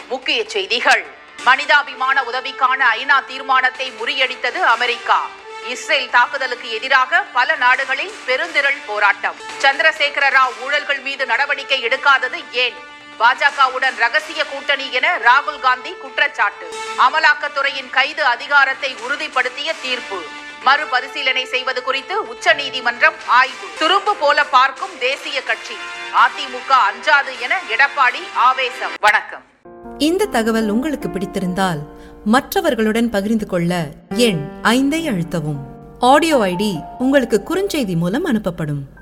முக்கிய செய்திகள் மனிதாபிமான உதவிக்கான ஐநா தீர்மானத்தை முறியடித்தது அமெரிக்கா இஸ்ரேல் தாக்குதலுக்கு எதிராக பல நாடுகளில் பெருந்திரள் போராட்டம் சந்திரசேகர ராவ் ஊழல்கள் மீது நடவடிக்கை எடுக்காதது ஏன் பாஜகவுடன் ரகசிய கூட்டணி என ராகுல் காந்தி குற்றச்சாட்டு அமலாக்கத்துறையின் கைது அதிகாரத்தை உறுதிப்படுத்திய தீர்ப்பு மறுபரிசீலனை செய்வது குறித்து உச்சநீதிமன்றம் ஆய்வு துரும்பு போல பார்க்கும் தேசிய கட்சி அதிமுக அஞ்சாது என எடப்பாடி ஆவேசம் வணக்கம் இந்த தகவல் உங்களுக்கு பிடித்திருந்தால் மற்றவர்களுடன் பகிர்ந்து கொள்ள எண் ஐந்தை அழுத்தவும் ஆடியோ ஐடி உங்களுக்கு குறுஞ்செய்தி மூலம் அனுப்பப்படும்